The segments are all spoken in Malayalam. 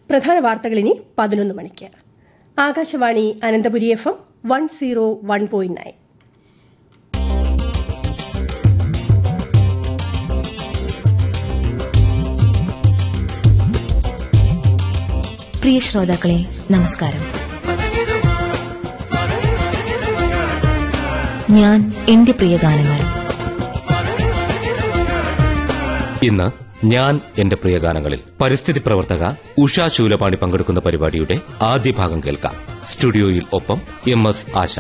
പ്രധാന വാർത്തകൾ ഇനി പതിനൊന്ന് മണിക്ക് Akashvani Ananthapuri F M one zero one point nine പ്രിയ ശ്രോതാക്കളെ നമസ്കാരം ഞാൻ എന്റെ പ്രിയ ഗാനങ്ങൾ ഇന്ന് ഞാൻ എന്റെ പ്രിയ ഗാനങ്ങളിൽ പരിസ്ഥിതി പ്രവർത്തക ഉഷ ശൂലപാണി പങ്കെടുക്കുന്ന പരിപാടിയുടെ ആദ്യ ഭാഗം കേൾക്കാം സ്റ്റുഡിയോയിൽ ഒപ്പം എം എസ് ആശ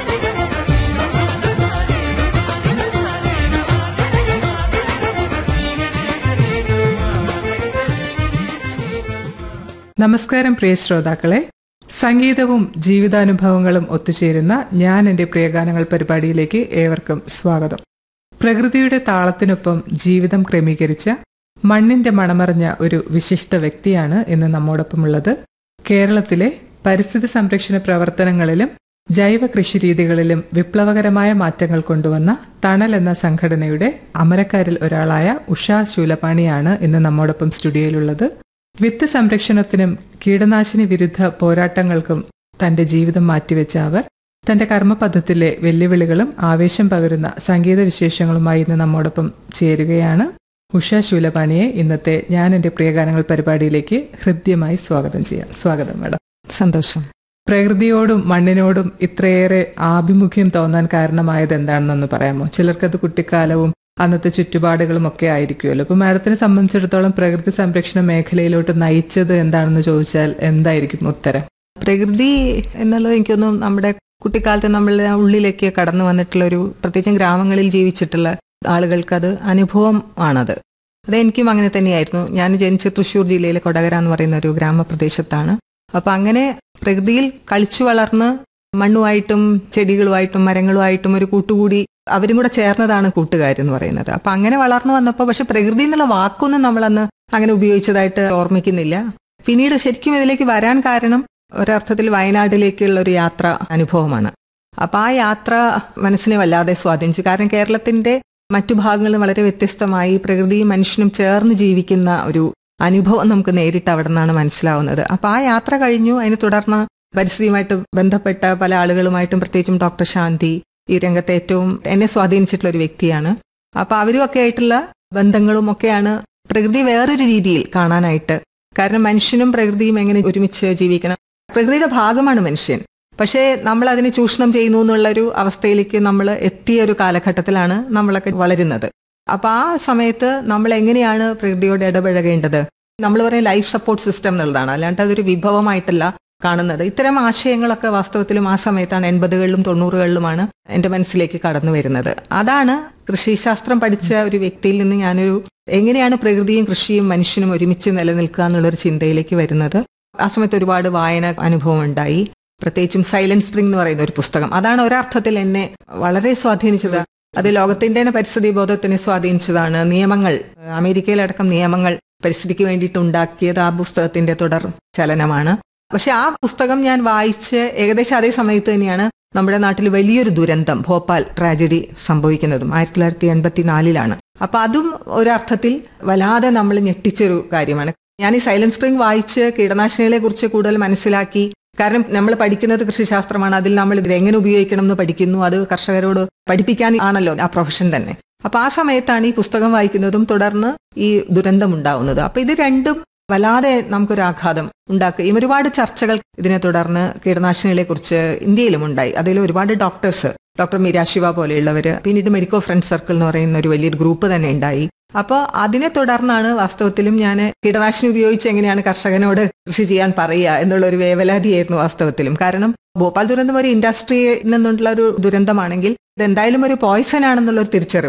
നമസ്കാരം പ്രിയ ശ്രോതാക്കളെ സംഗീതവും ജീവിതാനുഭവങ്ങളും ഒത്തുചേരുന്ന ഞാൻ എന്റെ പ്രിയഗാനങ്ങൾ പരിപാടിയിലേക്ക് ഏവർക്കും സ്വാഗതം പ്രകൃതിയുടെ താളത്തിനൊപ്പം ജീവിതം ക്രമീകരിച്ച മണ്ണിന്റെ മണമറിഞ്ഞ ഒരു വിശിഷ്ട വ്യക്തിയാണ് ഇന്ന് നമ്മോടൊപ്പമുള്ളത് കേരളത്തിലെ പരിസ്ഥിതി സംരക്ഷണ പ്രവർത്തനങ്ങളിലും ജൈവ കൃഷിരീതികളിലും വിപ്ലവകരമായ മാറ്റങ്ങൾ കൊണ്ടുവന്ന തണൽ എന്ന സംഘടനയുടെ അമരക്കാരിൽ ഒരാളായ ഉഷ ശൂലപാണിയാണ് ഇന്ന് നമ്മോടൊപ്പം സ്റ്റുഡിയോയിലുള്ളത് വിത്ത് സംരക്ഷണത്തിനും കീടനാശിനി വിരുദ്ധ പോരാട്ടങ്ങൾക്കും തന്റെ ജീവിതം മാറ്റിവെച്ച അവർ തന്റെ കർമ്മപഥത്തിലെ വെല്ലുവിളികളും ആവേശം പകരുന്ന സംഗീത വിശേഷങ്ങളുമായി ഇന്ന് നമ്മോടൊപ്പം ചേരുകയാണ് ഉഷ ശൂലപാണിയെ ഇന്നത്തെ ഞാൻ എന്റെ പ്രിയഗാനങ്ങൾ പരിപാടിയിലേക്ക് ഹൃദ്യമായി സ്വാഗതം ചെയ്യാം സ്വാഗതം മാഡം സന്തോഷം പ്രകൃതിയോടും മണ്ണിനോടും ഇത്രയേറെ ആഭിമുഖ്യം തോന്നാൻ കാരണമായത് എന്താണെന്നൊന്ന് പറയാമോ ചിലർക്കത് കുട്ടിക്കാലവും അന്നത്തെ ചുറ്റുപാടുകളും ഒക്കെ ആയിരിക്കുമല്ലോ അപ്പൊ മാഡത്തിനെ സംബന്ധിച്ചിടത്തോളം പ്രകൃതി സംരക്ഷണ മേഖലയിലോട്ട് നയിച്ചത് എന്താണെന്ന് ചോദിച്ചാൽ എന്തായിരിക്കും ഉത്തരം പ്രകൃതി എന്നുള്ളത് എനിക്കൊന്നും നമ്മുടെ കുട്ടിക്കാലത്ത് നമ്മളുടെ ഉള്ളിലേക്ക് കടന്നു വന്നിട്ടുള്ള ഒരു പ്രത്യേകിച്ചും ഗ്രാമങ്ങളിൽ ജീവിച്ചിട്ടുള്ള ആളുകൾക്ക് അത് അനുഭവം ആണത് അതെനിക്കും അങ്ങനെ തന്നെയായിരുന്നു ഞാൻ ജനിച്ച തൃശ്ശൂർ ജില്ലയിലെ കൊടകര എന്ന് പറയുന്ന ഒരു ഗ്രാമപ്രദേശത്താണ് അപ്പൊ അങ്ങനെ പ്രകൃതിയിൽ കളിച്ചു വളർന്ന് മണ്ണുമായിട്ടും ചെടികളുമായിട്ടും മരങ്ങളുമായിട്ടും ഒരു കൂട്ടുകൂടി അവരും കൂടെ ചേർന്നതാണ് കൂട്ടുകാരെന്ന് പറയുന്നത് അപ്പൊ അങ്ങനെ വളർന്നു വന്നപ്പോൾ പക്ഷെ പ്രകൃതി എന്നുള്ള വാക്കൊന്നും നമ്മളന്ന് അങ്ങനെ ഉപയോഗിച്ചതായിട്ട് ഓർമ്മിക്കുന്നില്ല പിന്നീട് ശരിക്കും ഇതിലേക്ക് വരാൻ കാരണം ഒരർത്ഥത്തിൽ വയനാട്ടിലേക്കുള്ള ഒരു യാത്ര അനുഭവമാണ് അപ്പൊ ആ യാത്ര മനസ്സിനെ വല്ലാതെ സ്വാധീനിച്ചു കാരണം കേരളത്തിന്റെ മറ്റു ഭാഗങ്ങളിൽ വളരെ വ്യത്യസ്തമായി പ്രകൃതിയും മനുഷ്യനും ചേർന്ന് ജീവിക്കുന്ന ഒരു അനുഭവം നമുക്ക് നേരിട്ട് അവിടെ നിന്നാണ് മനസ്സിലാവുന്നത് അപ്പൊ ആ യാത്ര കഴിഞ്ഞു അതിന് തുടർന്ന് പരിസ്ഥിതിയുമായിട്ട് ബന്ധപ്പെട്ട പല ആളുകളുമായിട്ടും പ്രത്യേകിച്ചും ഡോക്ടർ ശാന്തി ഈ രംഗത്തെ ഏറ്റവും എന്നെ സ്വാധീനിച്ചിട്ടുള്ള ഒരു വ്യക്തിയാണ് അപ്പൊ അവരും ഒക്കെ ആയിട്ടുള്ള ബന്ധങ്ങളും ഒക്കെയാണ് പ്രകൃതി വേറൊരു രീതിയിൽ കാണാനായിട്ട് കാരണം മനുഷ്യനും പ്രകൃതിയും എങ്ങനെ ഒരുമിച്ച് ജീവിക്കണം പ്രകൃതിയുടെ ഭാഗമാണ് മനുഷ്യൻ പക്ഷേ നമ്മൾ അതിനെ ചൂഷണം ചെയ്യുന്നു എന്നുള്ള ഒരു അവസ്ഥയിലേക്ക് നമ്മൾ എത്തിയ ഒരു കാലഘട്ടത്തിലാണ് നമ്മളൊക്കെ വളരുന്നത് അപ്പൊ ആ സമയത്ത് നമ്മൾ എങ്ങനെയാണ് പ്രകൃതിയോട് ഇടപഴകേണ്ടത് നമ്മൾ പറയും ലൈഫ് സപ്പോർട്ട് സിസ്റ്റം എന്നുള്ളതാണ് അല്ലാണ്ട് അതൊരു വിഭവമായിട്ടല്ല കാണുന്നത് ഇത്തരം ആശയങ്ങളൊക്കെ വാസ്തവത്തിലും ആ സമയത്താണ് എൺപതുകളിലും തൊണ്ണൂറുകളിലുമാണ് എന്റെ മനസ്സിലേക്ക് കടന്നു വരുന്നത് അതാണ് കൃഷിശാസ്ത്രം പഠിച്ച ഒരു വ്യക്തിയിൽ നിന്ന് ഞാനൊരു എങ്ങനെയാണ് പ്രകൃതിയും കൃഷിയും മനുഷ്യനും ഒരുമിച്ച് നിലനിൽക്കുക എന്നുള്ളൊരു ചിന്തയിലേക്ക് വരുന്നത് ആ സമയത്ത് ഒരുപാട് വായന അനുഭവം ഉണ്ടായി പ്രത്യേകിച്ചും സൈലന്റ് സ്പ്രിംഗ് എന്ന് പറയുന്ന ഒരു പുസ്തകം അതാണ് ഒരർത്ഥത്തിൽ എന്നെ വളരെ സ്വാധീനിച്ചത് അത് ലോകത്തിന്റെ തന്നെ പരിസ്ഥിതി ബോധത്തിനെ സ്വാധീനിച്ചതാണ് നിയമങ്ങൾ അമേരിക്കയിലടക്കം നിയമങ്ങൾ പരിസ്ഥിതിക്ക് വേണ്ടിയിട്ട് ഉണ്ടാക്കിയത് ആ പുസ്തകത്തിന്റെ തുടർ ചലനമാണ് പക്ഷെ ആ പുസ്തകം ഞാൻ വായിച്ച് ഏകദേശം അതേ സമയത്ത് തന്നെയാണ് നമ്മുടെ നാട്ടിൽ വലിയൊരു ദുരന്തം ഭോപ്പാൽ ട്രാജഡി സംഭവിക്കുന്നതും ആയിരത്തി തൊള്ളായിരത്തി എൺപത്തിനാലിലാണ് അപ്പൊ അതും ഒരർത്ഥത്തിൽ വല്ലാതെ നമ്മൾ ഞെട്ടിച്ചൊരു കാര്യമാണ് ഞാൻ ഈ സൈലന്റ് സ്പ്രിംഗ് വായിച്ച് കീടനാശിനികളെ കുറിച്ച് കൂടുതൽ മനസ്സിലാക്കി കാരണം നമ്മൾ പഠിക്കുന്നത് കൃഷിശാസ്ത്രമാണ് അതിൽ നമ്മൾ ഇത് എങ്ങനെ ഉപയോഗിക്കണം എന്ന് പഠിക്കുന്നു അത് കർഷകരോട് പഠിപ്പിക്കാൻ ആണല്ലോ ആ പ്രൊഫഷൻ തന്നെ അപ്പൊ ആ സമയത്താണ് ഈ പുസ്തകം വായിക്കുന്നതും തുടർന്ന് ഈ ദുരന്തം ഉണ്ടാവുന്നത് അപ്പൊ ഇത് രണ്ടും വല്ലാതെ നമുക്കൊരു ആഘാതം ഉണ്ടാക്കുകയും ഒരുപാട് ചർച്ചകൾ ഇതിനെ തുടർന്ന് കീടനാശിനികളെ കുറിച്ച് ഇന്ത്യയിലും ഉണ്ടായി അതിൽ ഒരുപാട് ഡോക്ടേഴ്സ് ഡോക്ടർ മീരാ ശിവ പോലെയുള്ളവർ പിന്നീട് മെഡിക്കോ ഫ്രണ്ട് സർക്കിൾ എന്ന് പറയുന്ന ഒരു വലിയൊരു ഗ്രൂപ്പ് തന്നെ ഉണ്ടായി അപ്പോൾ അതിനെ തുടർന്നാണ് വാസ്തവത്തിലും ഞാൻ കീടനാശിനി ഉപയോഗിച്ച് എങ്ങനെയാണ് കർഷകനോട് കൃഷി ചെയ്യാൻ പറയുക എന്നുള്ള ഒരു വേവലാതിയായിരുന്നു വാസ്തവത്തിലും കാരണം ഭോപ്പാൽ ദുരന്തം ഒരു ഇൻഡസ്ട്രിയിൽ നിന്നുള്ള ഒരു ദുരന്തമാണെങ്കിൽ ഇത് എന്തായാലും ഒരു പോയ്സൺ ആണെന്നുള്ള ഒരു തിരിച്ചറിവ്